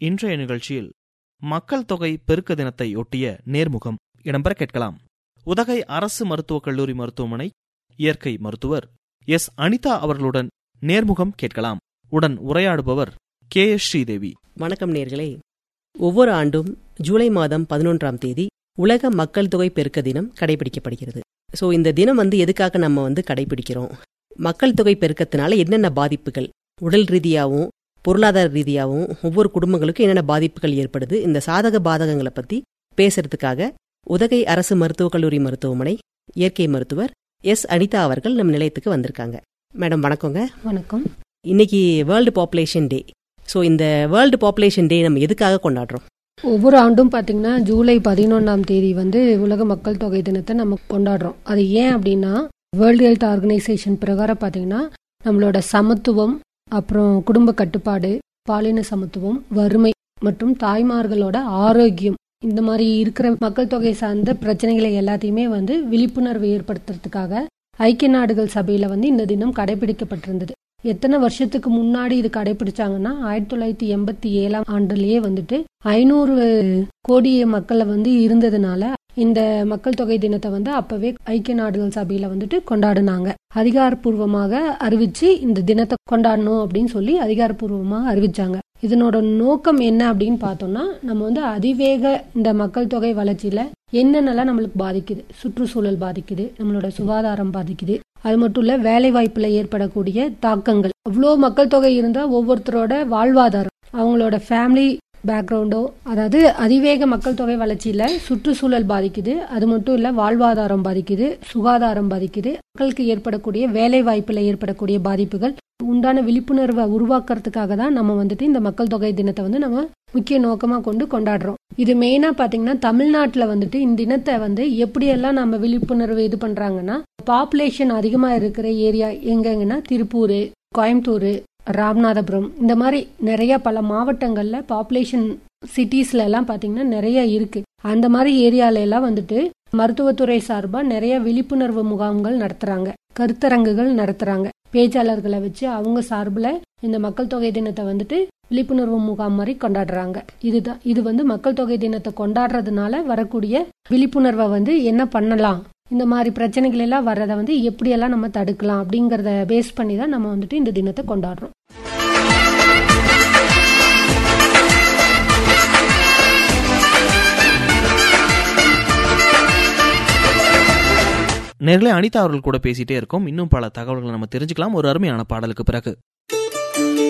இன்றைய நிகழ்ச்சியில் மக்கள் தொகை பெருக்க தினத்தை ஒட்டிய நேர்முகம் இடம்பெற கேட்கலாம் உதகை அரசு மருத்துவக் கல்லூரி மருத்துவமனை இயற்கை மருத்துவர் எஸ் அனிதா அவர்களுடன் நேர்முகம் கேட்கலாம் உடன் உரையாடுபவர் கே எஸ் ஸ்ரீதேவி வணக்கம் நேர்களே ஒவ்வொரு ஆண்டும் ஜூலை மாதம் பதினொன்றாம் தேதி உலக மக்கள் தொகை பெருக்க தினம் கடைபிடிக்கப்படுகிறது ஸோ இந்த தினம் வந்து எதுக்காக நம்ம வந்து கடைபிடிக்கிறோம் மக்கள் தொகை பெருக்கத்தினால என்னென்ன பாதிப்புகள் உடல் ரீதியாகவும் பொருளாதார ரீதியாகவும் ஒவ்வொரு குடும்பங்களுக்கும் என்னென்ன பாதிப்புகள் ஏற்படுது இந்த சாதக பாதகங்களை பத்தி பேசுறதுக்காக உதகை அரசு மருத்துவக் கல்லூரி மருத்துவமனை இயற்கை மருத்துவர் எஸ் அனிதா அவர்கள் நம் நிலையத்துக்கு வந்திருக்காங்க மேடம் வணக்கங்க வணக்கம் இன்னைக்கு வேர்ல்டு பாப்புலேஷன் டே ஸோ இந்த வேர்ல்டு பாப்புலேஷன் டே நம்ம எதுக்காக கொண்டாடுறோம் ஒவ்வொரு ஆண்டும் பார்த்தீங்கன்னா ஜூலை பதினொன்றாம் தேதி வந்து உலக மக்கள் தொகை தினத்தை நம்ம கொண்டாடுறோம் அது ஏன் அப்படின்னா வேர்ல்டு ஹெல்த் ஆர்கனைசேஷன் பிரகாரம் பார்த்தீங்கன்னா நம்மளோட சமத்துவம் அப்புறம் குடும்ப கட்டுப்பாடு பாலின சமத்துவம் வறுமை மற்றும் தாய்மார்களோட ஆரோக்கியம் இந்த மாதிரி இருக்கிற மக்கள் தொகை சார்ந்த பிரச்சனைகளை எல்லாத்தையுமே வந்து விழிப்புணர்வு ஏற்படுத்துறதுக்காக ஐக்கிய நாடுகள் சபையில வந்து இந்த தினம் கடைபிடிக்கப்பட்டிருந்தது எத்தனை வருஷத்துக்கு முன்னாடி இது கடைபிடிச்சாங்கன்னா ஆயிரத்தி தொள்ளாயிரத்தி எண்பத்தி ஏழாம் ஆண்டுலயே வந்துட்டு ஐநூறு கோடி மக்களை வந்து இருந்ததுனால இந்த மக்கள் தொகை தினத்தை வந்து அப்பவே ஐக்கிய நாடுகள் சபையில வந்துட்டு கொண்டாடினாங்க அதிகாரப்பூர்வமாக அறிவிச்சு இந்த தினத்தை கொண்டாடணும் அப்படின்னு சொல்லி அதிகாரப்பூர்வமாக அறிவிச்சாங்க இதனோட நோக்கம் என்ன அப்படின்னு பார்த்தோம்னா நம்ம வந்து அதிவேக இந்த மக்கள் தொகை வளர்ச்சியில என்னென்னலாம் நம்மளுக்கு பாதிக்குது சுற்றுச்சூழல் பாதிக்குது நம்மளோட சுகாதாரம் பாதிக்குது அது மட்டும் இல்ல வேலை வாய்ப்புல ஏற்படக்கூடிய தாக்கங்கள் அவ்வளோ மக்கள் தொகை இருந்தா ஒவ்வொருத்தரோட வாழ்வாதாரம் அவங்களோட ஃபேமிலி பேக்ரவுண்டோ அதாவது அதிவேக மக்கள் தொகை வளர்ச்சியில சுற்றுச்சூழல் பாதிக்குது அது மட்டும் இல்ல வாழ்வாதாரம் பாதிக்குது சுகாதாரம் பாதிக்குது மக்களுக்கு ஏற்படக்கூடிய வேலை வாய்ப்புல ஏற்படக்கூடிய பாதிப்புகள் உண்டான விழிப்புணர்வை உருவாக்குறதுக்காக தான் நம்ம வந்துட்டு இந்த மக்கள் தொகை தினத்தை வந்து நம்ம முக்கிய நோக்கமா கொண்டு கொண்டாடுறோம் இது மெயினா பாத்தீங்கன்னா தமிழ்நாட்டுல வந்துட்டு இந்த தினத்தை வந்து எப்படியெல்லாம் நம்ம விழிப்புணர்வு இது பண்றாங்கன்னா பாப்புலேஷன் அதிகமா இருக்கிற ஏரியா எங்கெங்கன்னா திருப்பூர் கோயம்புத்தூர் ராமநாதபுரம் இந்த மாதிரி நிறைய பல மாவட்டங்கள்ல பாப்புலேஷன் சிட்டிஸ்ல எல்லாம் பாத்தீங்கன்னா நிறைய இருக்கு அந்த மாதிரி ஏரியால எல்லாம் வந்துட்டு மருத்துவத்துறை சார்பா நிறைய விழிப்புணர்வு முகாம்கள் நடத்துறாங்க கருத்தரங்குகள் நடத்துறாங்க பேச்சாளர்களை வச்சு அவங்க சார்பில் இந்த மக்கள் தொகை தினத்தை வந்துட்டு விழிப்புணர்வு முகாம் மாதிரி கொண்டாடுறாங்க இதுதான் இது வந்து மக்கள் தொகை தினத்தை கொண்டாடுறதுனால வரக்கூடிய விழிப்புணர்வை வந்து என்ன பண்ணலாம் இந்த மாதிரி பிரச்சனைகள் எல்லாம் வர்றதை வந்து எப்படியெல்லாம் நம்ம தடுக்கலாம் அப்படிங்கறத பேஸ் பண்ணி தான் நம்ம வந்துட்டு இந்த தினத்தை கொண்டாடுறோம் நேர்களே அனிதா அவர்கள் கூட பேசிட்டே இருக்கோம் இன்னும் பல தகவல்களை நம்ம தெரிஞ்சுக்கலாம் ஒரு அருமையான பாடலுக்கு பிறகு